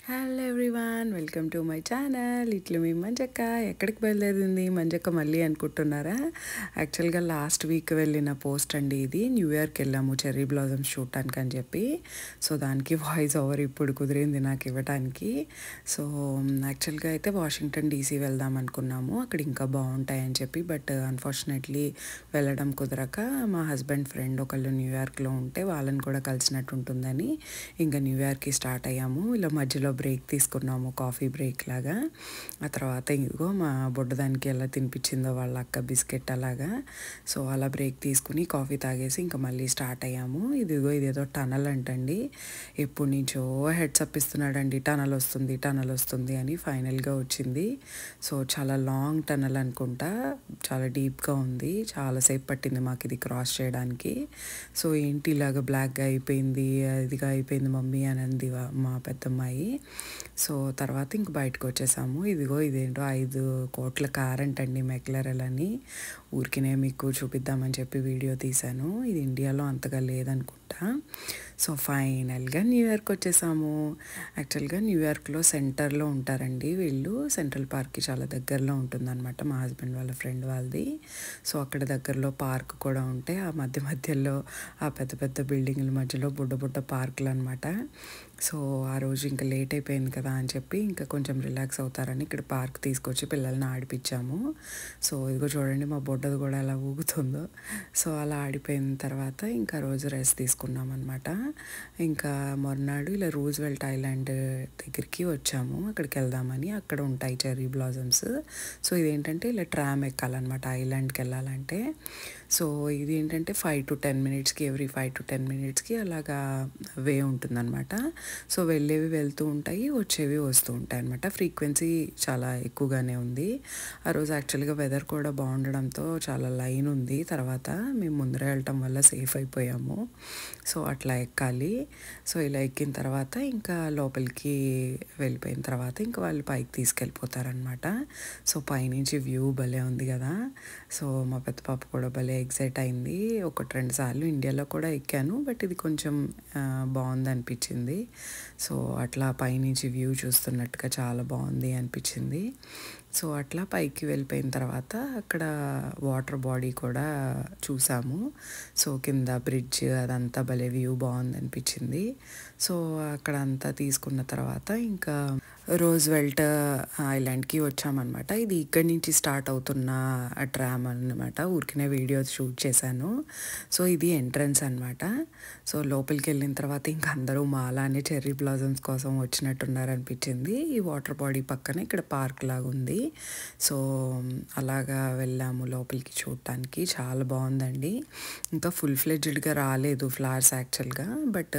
hello everyone welcome to my channel ఇట్లు మీ మంజక్క ఎక్కడికి బయలుదేరింది మంజక్క మళ్ళీ అనుకుంటున్నారా యాక్చువల్గా లాస్ట్ వీక్ వెళ్ళిన పోస్ట్ అండి ఇది న్యూ ఇయర్కి వెళ్ళాము చెర్రీ బ్లాజమ్స్ చూడటానికి అని చెప్పి సో దానికి వాయిస్ ఓవర్ ఇప్పుడు కుదిరింది నాకు ఇవ్వడానికి సో యాక్చువల్గా అయితే వాషింగ్టన్ డీసీ వెళ్దాం అనుకున్నాము అక్కడ ఇంకా బాగుంటాయని చెప్పి బట్ అన్ఫార్చునేట్లీ వెళ్ళడం కుదరక మా హస్బెండ్ ఫ్రెండ్ ఒకళ్ళు న్యూయార్క్లో ఉంటే వాళ్ళని కూడా కలిసినట్టు ఉంటుందని ఇంకా న్యూయార్క్కి స్టార్ట్ అయ్యాము ఇలా మధ్యలో బ్రేక్ తీసుకున్నాము కాఫీ బ్రేక్ లాగా ఆ తర్వాత ఇదిగో మా బుడ్డదానికి ఎలా తినిపించిందో వాళ్ళ అక్క బిస్కెట్ అలాగా సో అలా బ్రేక్ తీసుకుని కాఫీ తాగేసి ఇంకా మళ్ళీ స్టార్ట్ అయ్యాము ఇదిగో ఇదేదో టనల్ అంటండి ఎప్పటి నుంచో హెడ్సప్ ఇస్తున్నాడండి టనల్ వస్తుంది టనల్ వస్తుంది అని ఫైనల్గా వచ్చింది సో చాలా లాంగ్ టనల్ అనుకుంటా చాలా డీప్గా ఉంది చాలాసేపు పట్టింది మాకు ఇది క్రాస్ చేయడానికి సో ఏంటి ఇలాగ బ్లాక్గా అయిపోయింది ఇదిగా అయిపోయింది మమ్మీ అని అంది వా- మా పెద్దమ్మాయి సో తర్వాత ఇంక బయటకు వచ్చేసాము ఇదిగో ఇదేంటో ఐదు కోట్ల కార్ అంటండి మెక్లరెల్ అని ఊరికినే మీకు చూపిద్దామని చెప్పి వీడియో తీశాను ఇది ఇండియాలో అంతగా లేదనుకుంటా సో ఫైనల్గా న్యూయార్క్ వచ్చేసాము యాక్చువల్గా న్యూయార్క్లో సెంటర్లో ఉంటారండి వీళ్ళు సెంట్రల్ పార్క్కి చాలా దగ్గరలో ఉంటుందన్నమాట మా హస్బెండ్ వాళ్ళ ఫ్రెండ్ వాళ్ళది సో అక్కడ దగ్గరలో పార్క్ కూడా ఉంటే ఆ మధ్య మధ్యలో ఆ పెద్ద పెద్ద బిల్డింగ్ల మధ్యలో బుడ్డ బుడ్డ పార్కులు అనమాట సో ఆ రోజు ఇంకా లేట్ అయిపోయింది కదా అని చెప్పి ఇంకా కొంచెం రిలాక్స్ అవుతారని ఇక్కడ పార్క్ తీసుకొచ్చి పిల్లల్ని ఆడిపించాము సో ఇదిగో చూడండి మా బొడ్డది కూడా ఎలా ఊగుతుందో సో అలా ఆడిపోయిన తర్వాత ఇంకా రోజు రెస్ట్ తీసుకున్నాం అనమాట ఇంకా మర్నాడు ఇలా రూజ్వెల్ట్ ఐలాండ్ దగ్గరికి వచ్చాము అక్కడికి వెళ్దామని అక్కడ ఉంటాయి చెర్రీ బ్లాజమ్స్ సో ఇదేంటంటే ఇలా ట్రామ్ ఎక్కాలన్నమాట ఐలాండ్కి వెళ్ళాలంటే సో ఇది ఏంటంటే ఫైవ్ టు టెన్ మినిట్స్కి ఎవ్రీ ఫైవ్ టు టెన్ మినిట్స్కి అలాగా వే ఉంటుందన్నమాట సో వెళ్ళేవి వెళ్తూ ఉంటాయి వచ్చేవి వస్తూ ఉంటాయి అనమాట ఫ్రీక్వెన్సీ చాలా ఎక్కువగానే ఉంది ఆ రోజు యాక్చువల్గా వెదర్ కూడా బాగుండడంతో చాలా లైన్ ఉంది తర్వాత మేము ముందర వెళ్ళటం వల్ల సేఫ్ అయిపోయాము సో అట్లా ఎక్కాలి సో ఇలా ఎక్కిన తర్వాత ఇంకా లోపలికి వెళ్ళిపోయిన తర్వాత ఇంకా వాళ్ళు పైకి తీసుకెళ్ళిపోతారనమాట సో పైనుంచి వ్యూ భలే ఉంది కదా సో మా పెద్ద పాప కూడా భలే ఎగ్జైట్ అయింది ఒకటి రెండు సార్లు ఇండియాలో కూడా ఎక్కాను బట్ ఇది కొంచెం ఆ, బాగుంది అనిపించింది సో అట్లా పైనుంచి వ్యూ చూస్తున్నట్టుగా చాలా బాగుంది అనిపించింది సో అట్లా పైకి వెళ్ళిపోయిన తర్వాత అక్కడ వాటర్ బాడీ కూడా చూసాము సో కింద బ్రిడ్జ్ అదంతా భలే వ్యూ బాగుంది అనిపించింది సో అక్కడ అంతా తీసుకున్న తర్వాత ఇంకా రోజ్ వెల్ట్ ఐలాండ్కి వచ్చామన్నమాట ఇది ఇక్కడి నుంచి స్టార్ట్ అవుతున్న ట్రామ్ అనమాట ఊరికనే వీడియో షూట్ చేశాను సో ఇది ఎంట్రన్స్ అనమాట సో లోపలికి వెళ్ళిన తర్వాత ఇంకా అందరూ మా అలానే చెర్రీ బ్లాజమ్స్ కోసం వచ్చినట్టున్నారు అనిపించింది ఈ వాటర్ బాడీ పక్కన ఇక్కడ పార్క్ లాగా ఉంది సో అలాగా వెళ్ళాము లోపలికి చూడటానికి చాలా బాగుందండి ఇంకా ఫుల్ ఫ్లెడ్జ్డ్గా రాలేదు ఫ్లవర్స్ యాక్చువల్గా బట్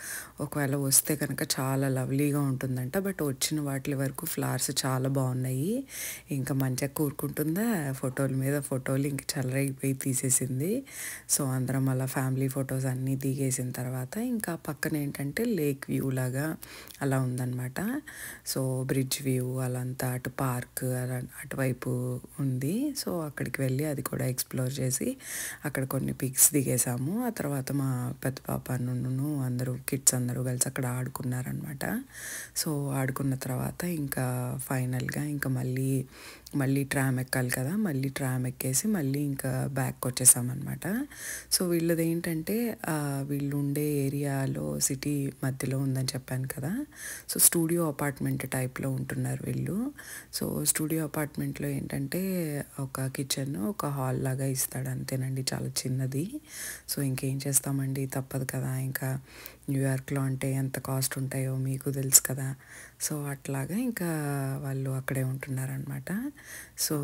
ఒకవేళ వస్తే కనుక చాలా లవ్లీగా ఉంటుందంట బట్ వచ్చిన వాటి వరకు ఫ్లవర్స్ చాలా బాగున్నాయి ఇంకా మంచిగా కూరుకుంటుందా ఫోటోల మీద ఫోటోలు ఇంక చల్లరైపోయి తీసేసింది సో అందరం అలా ఫ్యామిలీ ఫొటోస్ అన్నీ దిగేసిన తర్వాత ఇంకా పక్కన ఏంటంటే లేక్ వ్యూ లాగా అలా ఉందన్నమాట సో బ్రిడ్జ్ వ్యూ అలా అంతా అటు పార్క్ అలా అటువైపు ఉంది సో అక్కడికి వెళ్ళి అది కూడా ఎక్స్ప్లోర్ చేసి అక్కడ కొన్ని పిక్స్ దిగేసాము ఆ తర్వాత మా పెద్ద పాప నన్ను అందరూ కిడ్స్ అందరూ కలిసి అక్కడ ఆడుకున్నారనమాట సో ఆడుకున్న తర్వాత ఇంకా ఫైనల్గా ఇంకా మళ్ళీ మళ్ళీ ట్రామ్ ఎక్కాలి కదా మళ్ళీ ట్రామ్ ఎక్కేసి మళ్ళీ ఇంకా బ్యాక్ వచ్చేసామన్నమాట సో వీళ్ళది ఏంటంటే ఆ, వీళ్ళు ఉండే ఏరియాలో సిటీ మధ్యలో ఉందని చెప్పాను కదా సో స్టూడియో అపార్ట్మెంట్ టైప్లో ఉంటున్నారు వీళ్ళు సో స్టూడియో అపార్ట్మెంట్లో ఏంటంటే ఒక కిచెన్ ఒక హాల్ లాగా ఇస్తాడు అంతేనండి చాలా చిన్నది సో ఇంకేం చేస్తామండి తప్పదు కదా ఇంకా న్యూయార్క్లో అంటే ఎంత కాస్ట్ ఉంటాయో మీకు తెలుసు కదా సో అట్లాగా ఇంకా వాళ్ళు అక్కడే ఉంటున్నారనమాట సో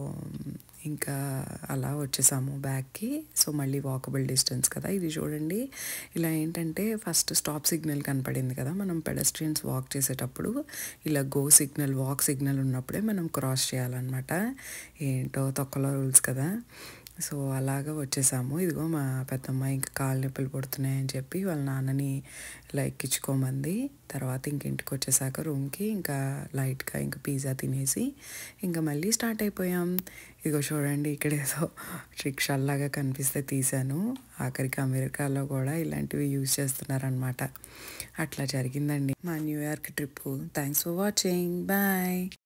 ఇంకా అలా వచ్చేసాము బ్యాక్కి సో మళ్ళీ వాకబుల్ డిస్టెన్స్ కదా ఇది చూడండి ఇలా ఏంటంటే ఫస్ట్ స్టాప్ సిగ్నల్ కనపడింది కదా మనం పెడస్ట్రియన్స్ వాక్ చేసేటప్పుడు ఇలా గో సిగ్నల్ వాక్ సిగ్నల్ ఉన్నప్పుడే మనం క్రాస్ చేయాలన్నమాట ఏంటో తొక్కలో రూల్స్ కదా సో అలాగా వచ్చేసాము ఇదిగో మా పెద్దమ్మ ఇంకా కాళ్ళు నొప్పులు పుడుతున్నాయని చెప్పి వాళ్ళ నాన్నని ఇలా ఎక్కించుకోమంది తర్వాత ఇంక ఇంటికి వచ్చేసాక రూమ్కి ఇంకా లైట్గా ఇంకా పిజ్జా తినేసి ఇంకా మళ్ళీ స్టార్ట్ అయిపోయాం ఇదిగో చూడండి ఇక్కడ ఏదో రిక్షాల్లాగా కనిపిస్తే తీశాను ఆఖరికి అమెరికాలో కూడా ఇలాంటివి యూజ్ చేస్తున్నారనమాట అట్లా జరిగిందండి మా New York trip thanks for watching bye